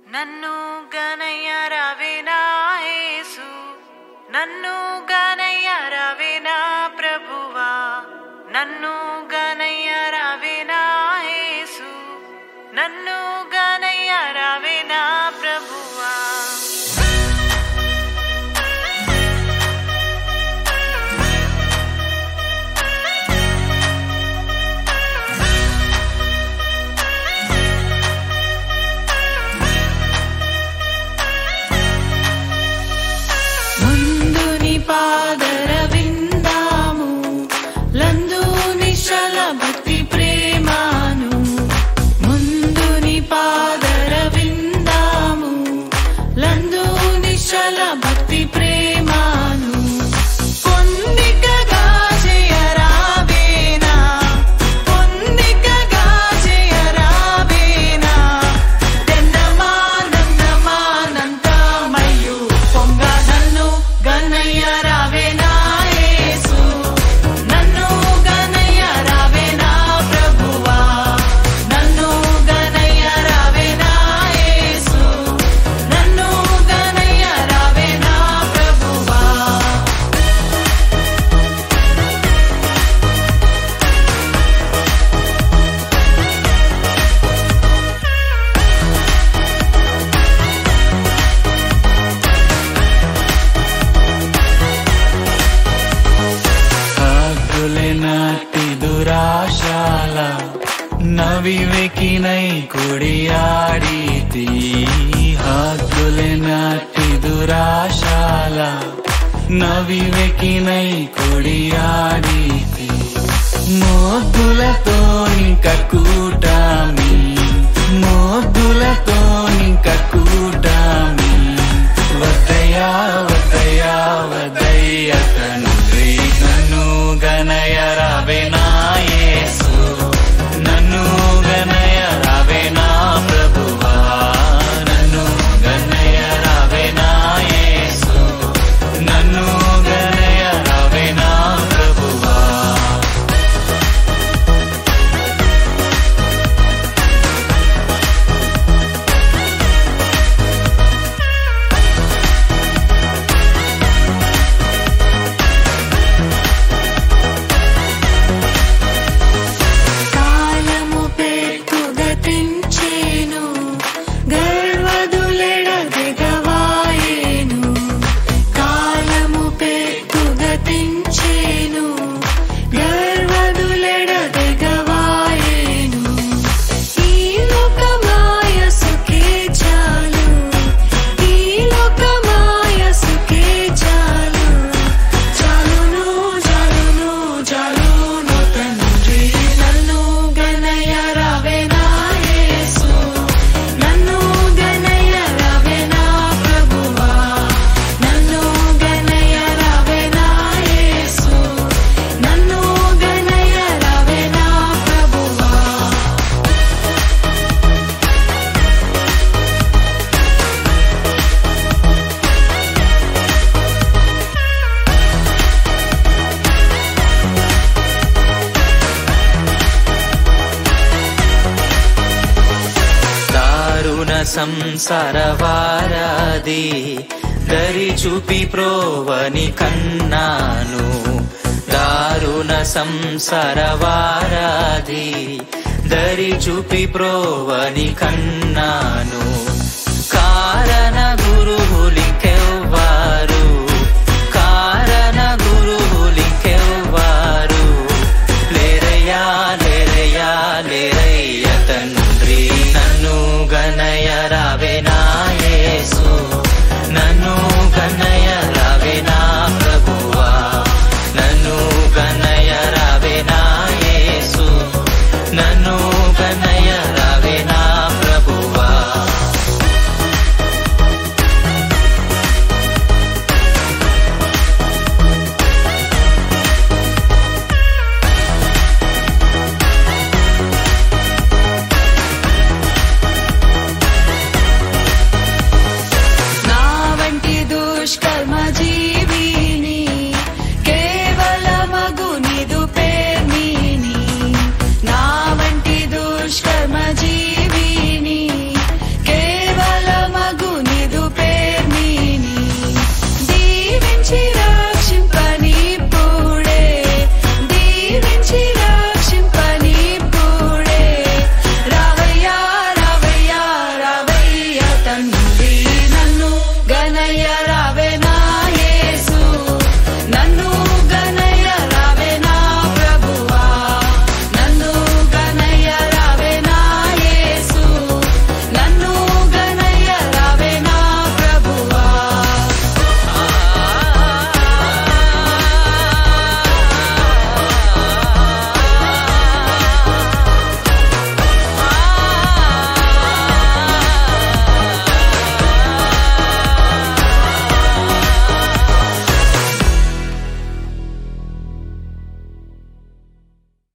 నన్ను గనయ్య రవినా యేసు నన్ను గనయ్య రవినా ప్రభువా నన్ను గనయ్య రవినా యేసు నన్ను గనయ్య రవినా ప్రభువా ముందుని పాదర విందాము లందు నిశ్చల భక్తి ప్రేమాను ముందుని పాదర విందాము లందు నిశ్చల భక్తి ప్రేమాను పొందికగా చేయరావేనా పొందికగా చేయరావేనా దండమానందమానందమయ్యు పొంగ నన్ను గన్నయ్య రావేనా యేసు నన్ను గన్నయ్య రావేనా ప్రభువా నన్ను గన్నయ్య రావేనా యేసు నన్ను గన్నయ్య రావేనా ప్రభువా హద్దులే నాటి దురాశాల నవివేకినై కుడియాడితి హద్దులే నాటి దురాశాల నవివేకినై కుడియాడితి మోద్దులతో ఇంకా కూటామి మోద్దులతో ఇంకా కూటామి వద్దయా వద్దయా వద్దయ్య తండ్రి నన్ను గనయ రావేనా యేసు నన్ను గనయ రావేనా ప్రభువా నన్ను గనయ రావేనా యేసు నన్ను గనయ రావేనా ప్రభువా కాలము పెట్టు గతించేను గర్వదులెడదెగవాయేను కాలము పెట్టు గతించేను గర్వదులెడదెగవాయేను ఈ లోకమాయ సుఖే చాలు ఈ లోకమాయ సుఖే చాలు చాలును చాలును చాలును తండ్రి నన్ను గనయ రావేనా యేసు నన్ను గనయ రావేనా ప్రభువా నన్ను గనయ రావేనా యేసు నన్ను గనయ రావేనా ప్రభువా దారుణ సంసారవారాది దరి చూపి ప్రోవని కన్నాను దారుణ సంసారవారాది దరి చూపి ప్రోవని కన్నాను కారణ గురువులికెవ్వారు కారణ గురువులికెవ్వారు లేరయ్యా లేరయ్యా లేరయ్య తండ్రి నన్ను గనయ రావేనా యేసు నన్ను గనయ రావేనా ప్రభువా నన్ను గనయ రావేనా యేసు నన్ను గనయ రావేనా ప్రభువా నా వంటి దుష్కర్మ జీవిని కేవలమగు నిదు పేర్మిని నా వంటి దుష్కర్మ జీవి